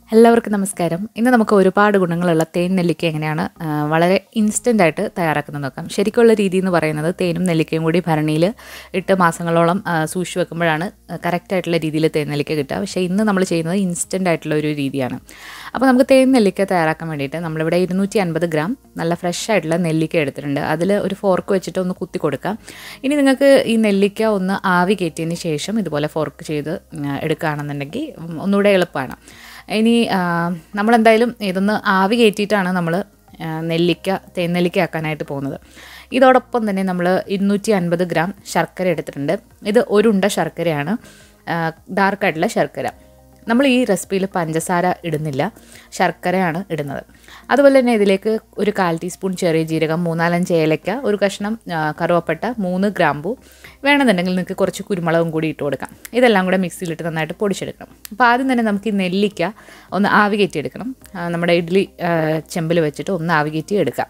എല്ലാവർക്കും നമസ്കാരം ഇന്ന് നമുക്ക് ഒരുപാട് ഗുണങ്ങളുള്ള തേൻ നെല്ലിക്ക എങ്ങനെയാണ് ആ, വളരെ ഇൻസ്റ്റൻ്റ് ആയിട്ട് തയ്യാറാക്കുന്നത് നോക്കാം ശരിക്കുള്ള രീതി എന്ന് പറയുന്നത് തേനും നെല്ലിക്കയും കൂടി ഭരണിയിൽ ഇട്ട് മാസങ്ങളോളം ആ, സൂക്ഷിച്ച് വെക്കുമ്പോഴാണ് കറക്റ്റായിട്ടുള്ള രീതിയിൽ തേൻ നെല്ലിക്ക കിട്ടുക പക്ഷേ ഇന്ന് നമ്മൾ ചെയ്യുന്നത് ഇൻസ്റ്റൻ്റ് ആയിട്ടുള്ള ഒരു രീതിയാണ് അപ്പോൾ നമുക്ക് തേൻ നെല്ലിക്ക തയ്യാറാക്കാൻ വേണ്ടിയിട്ട് നമ്മളിവിടെ ഇരുന്നൂറ്റി അൻപത് ഗ്രാം നല്ല ഫ്രഷ് ആയിട്ടുള്ള നെല്ലിക്ക എടുത്തിട്ടുണ്ട് അതിൽ ഒരു ഫോർക്ക് വെച്ചിട്ട് ഒന്ന് കുത്തി കൊടുക്കാം ഇനി നിങ്ങൾക്ക് ഈ നെല്ലിക്ക ഒന്ന് ആവി കയറ്റിയതിന് ശേഷം ഇതുപോലെ ഫോർക്ക് ചെയ്ത് ഉം, എടുക്കുകയാണെന്നുണ്ടെങ്കിൽ ഉം, ഒന്നുകൂടെ എളുപ്പമാണ് ഇനി ആ, നമ്മളെന്തായാലും ഇതൊന്ന് ആവി കയറ്റിയിട്ടാണ് നമ്മൾ നെല്ലിക്ക തേനെല്ലിക്ക ആക്കാനായിട്ട് പോകുന്നത് ഇതോടൊപ്പം തന്നെ നമ്മൾ ഇരുന്നൂറ്റി അൻപത് ഗ്രാം ശർക്കര എടുത്തിട്ടുണ്ട് ഇത് ഒരു ഉണ്ട ശർക്കരയാണ് ഡാർക്കായിട്ടുള്ള ശർക്കര നമ്മൾ ഈ റെസിപ്പിയിൽ പഞ്ചസാര ഇടുന്നില്ല ശർക്കരയാണ് ഇടുന്നത് അതുപോലെ തന്നെ ഇതിലേക്ക് ഒരു കാൽ ടീസ്പൂൺ ചെറിയ ജീരകം മൂന്നാലഞ്ച് ഏലക്ക ഒരു കഷ്ണം ആ, കറുവപ്പട്ട മൂന്ന് ഗ്രാമ്പു വേണമെന്നുണ്ടെങ്കിൽ നിങ്ങൾക്ക് കുറച്ച് കുരുമുളകും കൂടി ഇട്ട് കൊടുക്കാം ഇതെല്ലാം കൂടെ മിക്സിയിലിട്ട് നന്നായിട്ട് പൊടിച്ചെടുക്കണം അപ്പോൾ ആദ്യം തന്നെ നമുക്ക് ഈ നെല്ലിക്ക ഒന്ന് ആവി കയറ്റി എടുക്കണം ആ, നമ്മുടെ ഇഡ്ഡലി ആ, ചെമ്പിൽ വെച്ചിട്ട് ഒന്ന് ആവി കയറ്റി എടുക്കാം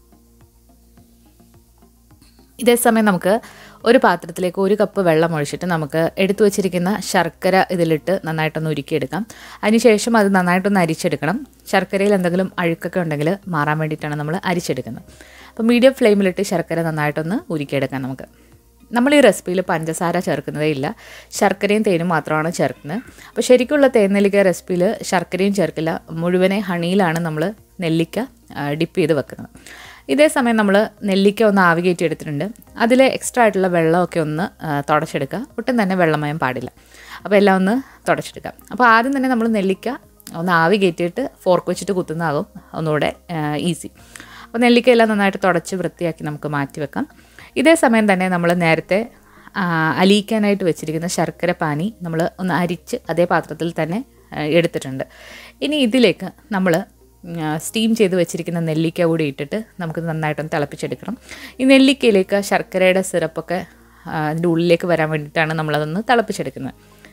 ഇതേ സമയം നമുക്ക് ഒരു പാത്രത്തിലേക്ക് ഒരു കപ്പ് വെള്ളം ഒഴിച്ചിട്ട് നമുക്ക് എടുത്തു വച്ചിരിക്കുന്ന ശർക്കര ഇതിലിട്ട് നന്നായിട്ടൊന്ന് ഉരുക്കിയെടുക്കാം അതിനുശേഷം അത് നന്നായിട്ടൊന്ന് അരിച്ചെടുക്കണം ശർക്കരയിൽ എന്തെങ്കിലും അഴുക്കൊക്കെ ഉണ്ടെങ്കിൽ മാറാൻ വേണ്ടിയിട്ടാണ് നമ്മൾ അരിച്ചെടുക്കുന്നത് അപ്പോൾ മീഡിയം ഫ്ലെയിമിലിട്ട് ശർക്കര നന്നായിട്ടൊന്ന് ഉരുക്കിയെടുക്കാം നമുക്ക് നമ്മൾ ഈ റെസിപ്പിയിൽ പഞ്ചസാര ചേർക്കുന്നതേ ഇല്ല ശർക്കരയും തേനും മാത്രമാണ് ചേർക്കുന്നത് അപ്പോൾ ശരിക്കുള്ള തേനെല്ലിക്ക റെസിപ്പിയിൽ ശർക്കരയും ചേർക്കില്ല മുഴുവനെ ഹണിയിലാണ് നമ്മൾ നെല്ലിക്ക ഡിപ്പ് ചെയ്ത് വെക്കുന്നത് ഇതേ സമയം നമ്മൾ നെല്ലിക്ക ഒന്ന് ആവി കയറ്റി എടുത്തിട്ടുണ്ട് അതിൽ എക്സ്ട്രാ ആയിട്ടുള്ള വെള്ളമൊക്കെ ഒന്ന് ആ, തുടച്ചെടുക്കുക ഒട്ടും തന്നെ വെള്ളമയം പാടില്ല അപ്പോൾ എല്ലാം ഒന്ന് തുടച്ചെടുക്കാം അപ്പോൾ ആദ്യം തന്നെ നമ്മൾ നെല്ലിക്ക ഒന്ന് ആവി കയറ്റിയിട്ട് ഫോർക്ക് വെച്ചിട്ട് കുത്തുന്നതാകും ഒന്നുകൂടെ ഈസി അപ്പോൾ നെല്ലിക്ക എല്ലാം നന്നായിട്ട് തുടച്ച് വൃത്തിയാക്കി നമുക്ക് മാറ്റി വെക്കാം ഇതേ സമയം തന്നെ നമ്മൾ നേരത്തെ ആ, അലിയിക്കാനായിട്ട് വെച്ചിരിക്കുന്ന ശർക്കര പാനി നമ്മൾ ഒന്ന് അരിച്ച് അതേ പാത്രത്തിൽ തന്നെ ആ, എടുത്തിട്ടുണ്ട് ഇനി ഇതിലേക്ക് നമ്മൾ സ്റ്റീം ചെയ്ത് വെച്ചിരിക്കുന്ന നെല്ലിക്ക കൂടി ഇട്ടിട്ട് നമുക്ക് നന്നായിട്ടൊന്ന് തിളപ്പിച്ചെടുക്കണം ഈ നെല്ലിക്കയിലേക്ക് ശർക്കരയുടെ സിറപ്പൊക്കെ ആ, അതിൻ്റെ ഉള്ളിലേക്ക് വരാൻ വേണ്ടിയിട്ടാണ് നമ്മളതൊന്ന് തിളപ്പിച്ചെടുക്കുന്നത്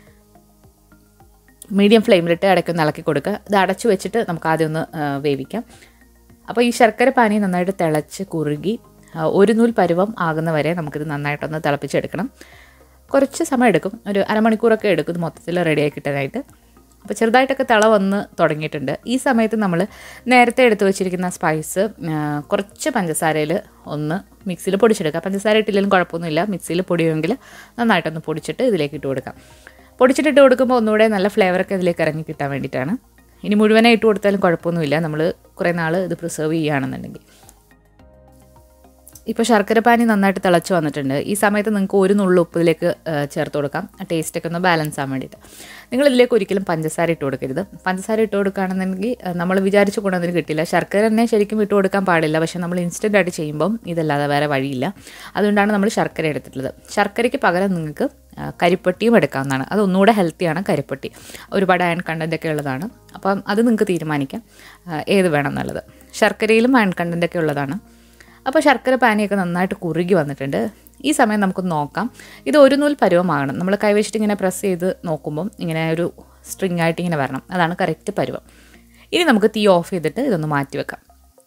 മീഡിയം ഫ്ലെയിമിലിട്ട് ഇടയ്ക്കൊന്ന് ഇളക്കി കൊടുക്കുക ഇത് അടച്ചു വെച്ചിട്ട് നമുക്ക് ആദ്യം ഒന്ന് ആ, വേവിക്കാം അപ്പോൾ ഈ ശർക്കര പാനി നന്നായിട്ട് തിളച്ച് കുറുകി ആ, ഒരു നൂൽ പരുവം ആകുന്ന വരെ നമുക്കിത് നന്നായിട്ടൊന്ന് തിളപ്പിച്ചെടുക്കണം കുറച്ച് സമയം എടുക്കും ഒരു അരമണിക്കൂറൊക്കെ എടുക്കും ഇത് മൊത്തത്തിൽ റെഡിയാക്കി കിട്ടാനായിട്ട് അപ്പോൾ ചെറുതായിട്ടൊക്കെ തിള വന്ന് തുടങ്ങിയിട്ടുണ്ട് ഈ സമയത്ത് നമ്മൾ നേരത്തെ എടുത്തു വെച്ചിരിക്കുന്ന സ്പൈസ് ആ, കുറച്ച് പഞ്ചസാരയിൽ ഒന്ന് മിക്സിയിൽ പൊടിച്ചെടുക്കുക പഞ്ചസാര ഇട്ടില്ലെങ്കിലും കുഴപ്പമൊന്നുമില്ല മിക്സിയിൽ പൊടിയുമെങ്കിൽ നന്നായിട്ടൊന്ന് പൊടിച്ചിട്ട് ഇതിലേക്ക് ഇട്ട് കൊടുക്കാം പൊടിച്ചിട്ടിട്ട് കൊടുക്കുമ്പോൾ ഒന്നുകൂടെ നല്ല ഫ്ലേവറൊക്കെ ഇതിലേക്ക് ഇറങ്ങി കിട്ടാൻ വേണ്ടിയിട്ടാണ് ഇനി മുഴുവനായി ഇട്ട് കൊടുത്താലും കുഴപ്പമൊന്നുമില്ല നമ്മൾ കുറേ നാൾ ഇത് പ്രിസർവ് ചെയ്യുകയാണെന്നുണ്ടെങ്കിൽ ഇപ്പോൾ ശർക്കര പാനി നന്നായിട്ട് തിളച്ച് വന്നിട്ടുണ്ട് ഈ സമയത്ത് നിങ്ങൾക്ക് ഒരു നുള്ളു ഉപ്പ് ഇതിലേക്ക് ആ, ചേർത്ത് കൊടുക്കാം ടേസ്റ്റൊക്കെ ഒന്ന് ബാലൻസ് ആവാൻ വേണ്ടിയിട്ട് നിങ്ങൾ ഇതിലേക്ക് ഒരിക്കലും പഞ്ചസാര ഇട്ട് കൊടുക്കരുത് പഞ്ചസാര ഇട്ട് കൊടുക്കുകയാണെന്നുണ്ടെങ്കിൽ ആ, നമ്മൾ വിചാരിച്ച ഗുണം അതിന് കിട്ടില്ല ശർക്കര തന്നെ ശരിക്കും ഇട്ട് കൊടുക്കാൻ പാടില്ല പക്ഷേ നമ്മൾ ഇൻസ്റ്റൻ്റ് ആയിട്ട് ചെയ്യുമ്പം ഇതല്ലാതെ വേറെ വഴിയില്ല അതുകൊണ്ടാണ് നമ്മൾ ശർക്കര എടുത്തിട്ടുള്ളത് ശർക്കരയ്ക്ക് പകരം നിങ്ങൾക്ക് ആ, കരിപ്പട്ടിയും എടുക്കാവുന്നതാണ് അത് ഒന്നുകൂടെ ഹെൽത്തിയാണ് കരിപ്പട്ടി ഒരുപാട് അയൺ കണ്ടൻ്റ് ഒക്കെ ഉള്ളതാണ് അപ്പം അത് നിങ്ങൾക്ക് തീരുമാനിക്കാം ആ, ഏത് വേണം എന്നുള്ളത് ശർക്കരയിലും അയൺ കണ്ടൻ്റ് ഒക്കെ ഉള്ളതാണ് അപ്പോൾ ശർക്കര പാനിയൊക്കെ നന്നായിട്ട് കുറുകി വന്നിട്ടുണ്ട് ഈ സമയം നമുക്കൊന്ന് നോക്കാം ഇത് ഒരു നൂൽ പരുവമാകണം നമ്മൾ കൈവച്ചിട്ട് ഇങ്ങനെ പ്രസ് ചെയ്ത് നോക്കുമ്പം ഇങ്ങനെ ഒരു സ്ട്രിങ് ആയിട്ട് ഇങ്ങനെ വരണം അതാണ് കറക്റ്റ് പരുവം ഇനി നമുക്ക് തീ ഓഫ് ചെയ്തിട്ട് ഇതൊന്ന് മാറ്റി വെക്കാം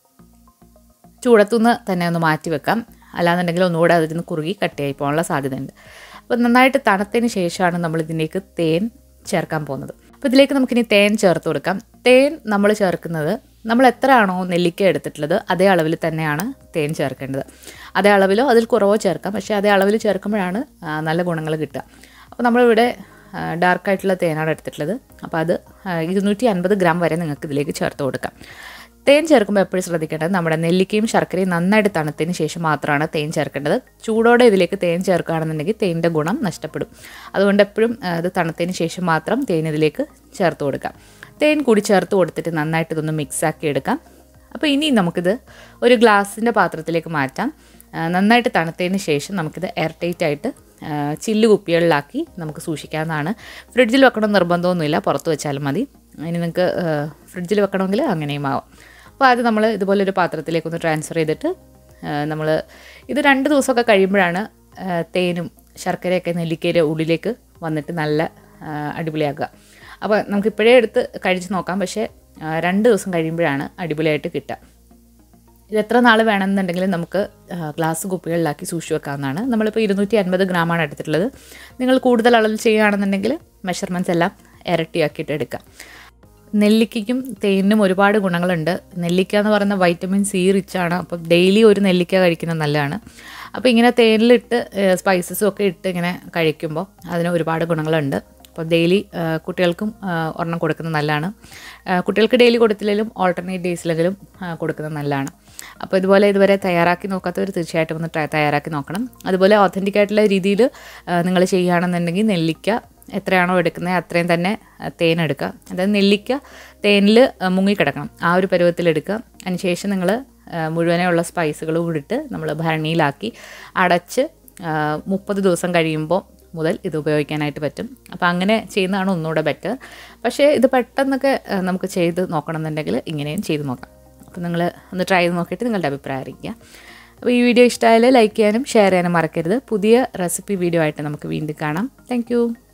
ചൂടത്തുനിന്ന് തന്നെ ഒന്ന് മാറ്റി വെക്കാം അല്ലാന്നുണ്ടെങ്കിൽ ഒന്നുകൂടെ അതിന് കുറുകി കട്ടിയായി പോകാനുള്ള സാധ്യതയുണ്ട് അപ്പോൾ നന്നായിട്ട് തണുത്തതിന് ശേഷമാണ് നമ്മൾ ഇതിലേക്ക് തേൻ ചേർക്കാൻ പോകുന്നത് അപ്പോൾ ഇതിലേക്ക് നമുക്കിനി തേൻ ചേർത്ത് കൊടുക്കാം തേൻ നമ്മൾ ചേർക്കുന്നത് നമ്മൾ എത്ര ആണോ നെല്ലിക്ക എടുത്തിട്ടുള്ളത് അതേ അളവിൽ തന്നെയാണ് തേൻ ചേർക്കേണ്ടത് അതേ അളവിലോ അതിൽ കുറവോ ചേർക്കാം പക്ഷേ അതേ അളവിൽ ചേർക്കുമ്പോഴാണ് ആ, നല്ല ഗുണങ്ങൾ കിട്ടുക അപ്പോൾ നമ്മളിവിടെ ഡാർക്കായിട്ടുള്ള തേനാണ് എടുത്തിട്ടുള്ളത് അപ്പോൾ അത് ആ, ഇരുന്നൂറ്റി അൻപത് ഗ്രാം വരെ നിങ്ങൾക്ക് ഇതിലേക്ക് ചേർത്ത് കൊടുക്കാം തേൻ ചേർക്കുമ്പോൾ എപ്പോഴും ശ്രദ്ധിക്കേണ്ടത് നമ്മുടെ നെല്ലിക്കയും ശർക്കരയും നന്നായിട്ട് തണുത്തതിന് ശേഷം മാത്രമാണ് തേൻ ചേർക്കേണ്ടത് ചൂടോടെ ഇതിലേക്ക് തേൻ ചേർക്കുകയാണെന്നുണ്ടെങ്കിൽ തേനിൻ്റെ ഗുണം നഷ്ടപ്പെടും അതുകൊണ്ട് എപ്പോഴും ആ, ഇത് തണുത്തതിന് ശേഷം മാത്രം തേൻ ഇതിലേക്ക് ചേർത്ത് കൊടുക്കാം തേൻ കൂടി ചേർത്ത് കൊടുത്തിട്ട് നന്നായിട്ട് ഇതൊന്ന് മിക്സ് ആക്കി എടുക്കാം അപ്പോൾ ഇനി നമുക്കിത് ഒരു ഗ്ലാസിൻ്റെ പാത്രത്തിലേക്ക് മാറ്റാം ആ, നന്നായിട്ട് തണുത്തതിന് ശേഷം നമുക്കിത് എയർ ടൈറ്റ് ആയിട്ട് ആ, ചില്ല് കുപ്പികളിലാക്കി നമുക്ക് സൂക്ഷിക്കാവുന്നതാണ് ഫ്രിഡ്ജിൽ വെക്കണം നിർബന്ധമൊന്നുമില്ല പുറത്ത് വെച്ചാലും മതി ഇനി നിങ്ങൾക്ക് ഫ്രിഡ്ജിൽ വെക്കണമെങ്കിൽ അങ്ങനെയും ആവാം അപ്പോൾ അത് നമ്മൾ ഇതുപോലൊരു പാത്രത്തിലേക്ക് ഒന്ന് ട്രാൻസ്ഫർ ചെയ്തിട്ട് നമ്മൾ ഇത് രണ്ട് ദിവസമൊക്കെ കഴിയുമ്പോഴാണ് ആ, തേനും ശർക്കരയൊക്കെ നെല്ലിക്കയുടെ ഉള്ളിലേക്ക് വന്നിട്ട് നല്ല ആ, അടിപൊളിയാക്കുക അപ്പോൾ നമുക്ക് ഇപ്പോഴേ എടുത്ത് കഴിച്ച് നോക്കാം പക്ഷേ ആ, രണ്ട് ദിവസം കഴിയുമ്പോഴാണ് അടിപൊളിയായിട്ട് കിട്ടുക ഇത് എത്ര നാൾ വേണമെന്നുണ്ടെങ്കിൽ നമുക്ക് ആ, ഗ്ലാസ് കുപ്പികളിലാക്കി സൂക്ഷിച്ച് വെക്കാവുന്നതാണ് നമ്മളിപ്പോൾ ഇരുന്നൂറ്റി അൻപത് ഗ്രാമാണ് എടുത്തിട്ടുള്ളത് നിങ്ങൾ കൂടുതൽ അളവിൽ ചെയ്യുകയാണെന്നുണ്ടെങ്കിൽ മെഷർമെൻറ്റ്സ് എല്ലാം ഇരട്ടിയാക്കിയിട്ട് എടുക്കാം നെല്ലിക്കയ്ക്കും തേനിനും ഒരുപാട് ഗുണങ്ങളുണ്ട് നെല്ലിക്ക എന്ന് പറയുന്ന വൈറ്റമിൻ സി റിച്ച് ആണ് അപ്പം ഡെയിലി ഒരു നെല്ലിക്ക കഴിക്കുന്നത് നല്ലതാണ് അപ്പോൾ ഇങ്ങനെ തേനിലിട്ട് സ്പൈസസും ഒക്കെ ഇട്ട് ഇങ്ങനെ കഴിക്കുമ്പോൾ അതിന് ഒരുപാട് ഗുണങ്ങളുണ്ട് അപ്പോൾ ഡെയിലി കുട്ടികൾക്കും ആ, ഒരെണ്ണം കൊടുക്കുന്നത് നല്ലതാണ് ആ, കുട്ടികൾക്ക് ഡെയിലി കൊടുത്തില്ലെങ്കിലും ഓൾട്ടർനേറ്റ് ഡേയ്സിലെങ്കിലും ആ, കൊടുക്കുന്നത് നല്ലതാണ് അപ്പോൾ ഇതുപോലെ ഇതുവരെ തയ്യാറാക്കി നോക്കാത്തവർ തീർച്ചയായിട്ടും ഒന്ന് ട്രൈ തയ്യാറാക്കി നോക്കണം അതുപോലെ ഒത്തൻറ്റിക് ആയിട്ടുള്ള രീതിയിൽ നിങ്ങൾ ചെയ്യുകയാണെന്നുണ്ടെങ്കിൽ നെല്ലിക്ക എത്രയാണോ എടുക്കുന്നത് അത്രയും തന്നെ ആ, തേൻ എടുക്കുക അതായത് നെല്ലിക്ക തേനിൽ മുങ്ങിക്കിടക്കണം ആ ഒരു പരുവത്തിലെടുക്കുക അതിനുശേഷം നിങ്ങൾ മുഴുവനെയുള്ള സ്പൈസുകളും കൂടിയിട്ട് നമ്മൾ ഭരണിയിലാക്കി അടച്ച് മുപ്പത് ദിവസം കഴിയുമ്പോൾ മുതൽ ഇത് ഉപയോഗിക്കാനായിട്ട് പറ്റും അപ്പോൾ അങ്ങനെ ചെയ്യുന്നതാണ് ഒന്നുകൂടെ ബെറ്റർ പക്ഷേ ഇത് പെട്ടെന്നൊക്കെ ആ, നമുക്ക് ചെയ്ത് നോക്കണം എന്നുണ്ടെങ്കിൽ ഇങ്ങനെയും ചെയ്ത് നോക്കാം അപ്പോൾ നിങ്ങൾ ഒന്ന് ട്രൈ ചെയ്ത് നോക്കിയിട്ട് നിങ്ങളുടെ അഭിപ്രായം അറിയിക്കുക അപ്പോൾ ഈ വീഡിയോ ഇഷ്ടമായാൽ ലൈക്ക് ചെയ്യാനും ഷെയർ ചെയ്യാനും മറക്കരുത് പുതിയ റെസിപ്പി വീഡിയോ ആയിട്ട് നമുക്ക് വീണ്ടും കാണാം താങ്ക്